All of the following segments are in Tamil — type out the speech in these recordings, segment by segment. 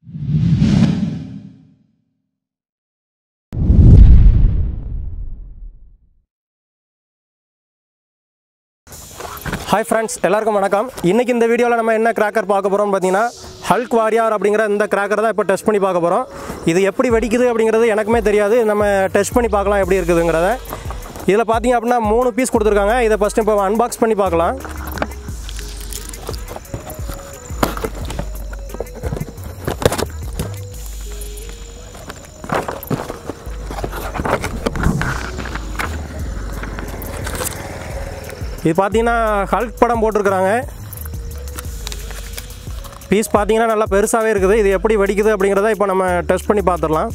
ஹாய் ஃப்ரெண்ட்ஸ் எல்லாருக்கும் வணக்கம் இன்றைக்கி இந்த வீடியோவில் நம்ம என்ன கிராக்கர் பார்க்க போகிறோம்னு பார்த்தீங்கன்னா ஹல்க் வாரியார் அப்படிங்கிற இந்த கிராக்கர் தான் இப்போ டெஸ்ட் பண்ணி பார்க்க போகிறோம் இது எப்படி வெடிக்குது அப்படிங்கிறது எனக்குமே தெரியாது நம்ம டெஸ்ட் பண்ணி பார்க்கலாம் எப்படி இருக்குதுங்கிறத இதில் பார்த்தீங்க அப்படின்னா மூணு பீஸ் கொடுத்துருக்காங்க இதை ஃபஸ்ட்டு இப்போ அன்பாக்ஸ் பண்ணி பார்க்கலாம் இது பார்த்தீங்கன்னா ஹல்க் படம் போட்டிருக்கிறாங்க பீஸ் பார்த்தீங்கன்னா நல்லா பெருசாகவே இருக்குது இது எப்படி வெடிக்குது அப்படிங்கிறத இப்போ நம்ம டெஸ்ட் பண்ணி பார்த்துடலாம்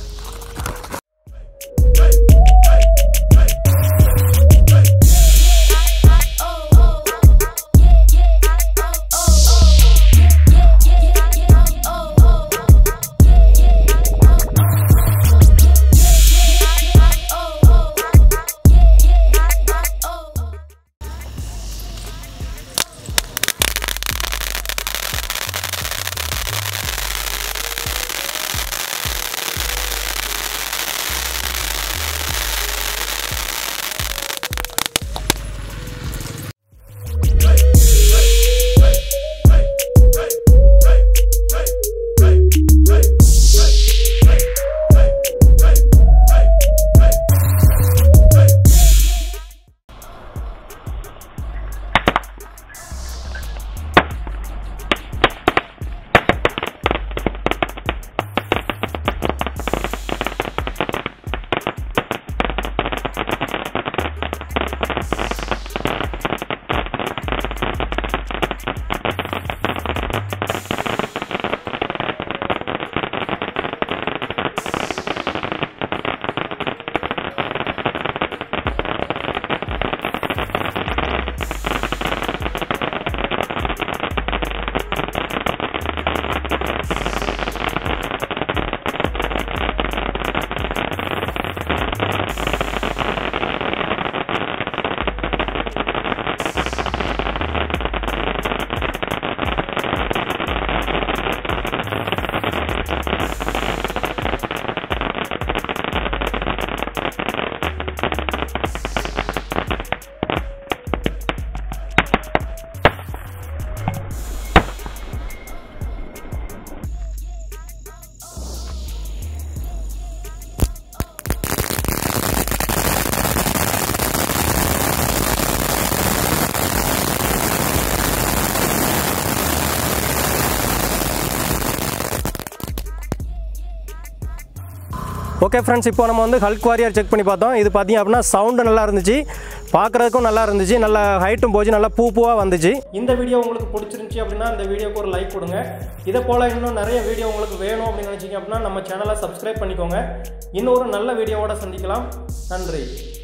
ஓகே ஃப்ரெண்ட்ஸ் இப்போ நம்ம வந்து ஹல்க் வாரியர் செக் பண்ணி பார்த்தோம் இது பார்த்தீங்க அப்படின்னா சவுண்டு நல்லா இருந்துச்சு பார்க்குறதுக்கும் நல்லா இருந்துச்சு நல்ல ஹைட்டும் போச்சு நல்லா பூ பூவாக வந்துச்சு இந்த வீடியோ உங்களுக்கு பிடிச்சிருந்துச்சி அப்படின்னா இந்த வீடியோக்கு ஒரு லைக் கொடுங்க இதை போல் இன்னும் நிறைய வீடியோ உங்களுக்கு வேணும் அப்படின்னு நினச்சிங்க அப்படின்னா நம்ம சேனலை சப்ஸ்கிரைப் பண்ணிக்கோங்க இன்னொரு நல்ல வீடியோவோட சந்திக்கலாம் நன்றி